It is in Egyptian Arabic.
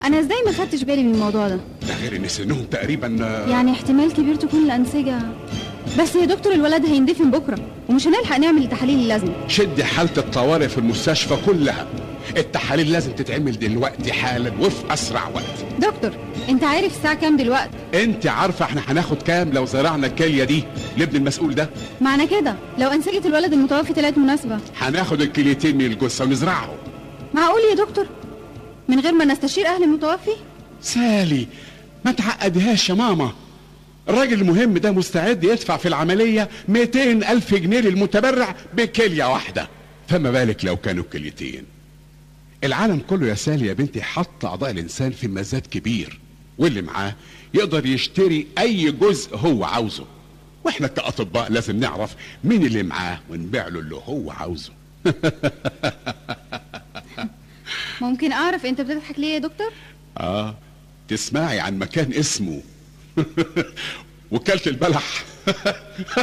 انا ازاي ما خدتش بالي من الموضوع ده ده غير ان سنهم تقريبا آه، يعني احتمال كبير تكون الانسجه بس يا دكتور الولد هيندفن بكره ومش هنلحق نعمل التحاليل اللازمه شد حالة الطوارئ في المستشفى كلها التحاليل لازم تتعمل دلوقتي حالا وفي اسرع وقت دكتور انت عارف الساعه كام دلوقتي انت عارفه احنا هناخد كام لو زرعنا الكليه دي لابن المسؤول ده معنى كده لو انسجه الولد المتوفي طلعت مناسبه هناخد الكليتين من الجثه ونزرعهم معقول يا دكتور من غير ما نستشير اهل المتوفي سالي ما تعقدهاش يا ماما الراجل المهم ده مستعد يدفع في العملية 200 ألف جنيه للمتبرع بكلية واحدة فما بالك لو كانوا كليتين العالم كله يا سالي يا بنتي حط أعضاء الإنسان في مزاد كبير واللي معاه يقدر يشتري أي جزء هو عاوزه واحنا كأطباء لازم نعرف مين اللي معاه ونبيع له اللي هو عاوزه ممكن اعرف انت بتضحك ليه يا دكتور اه تسمعي عن مكان اسمه وكالة البلح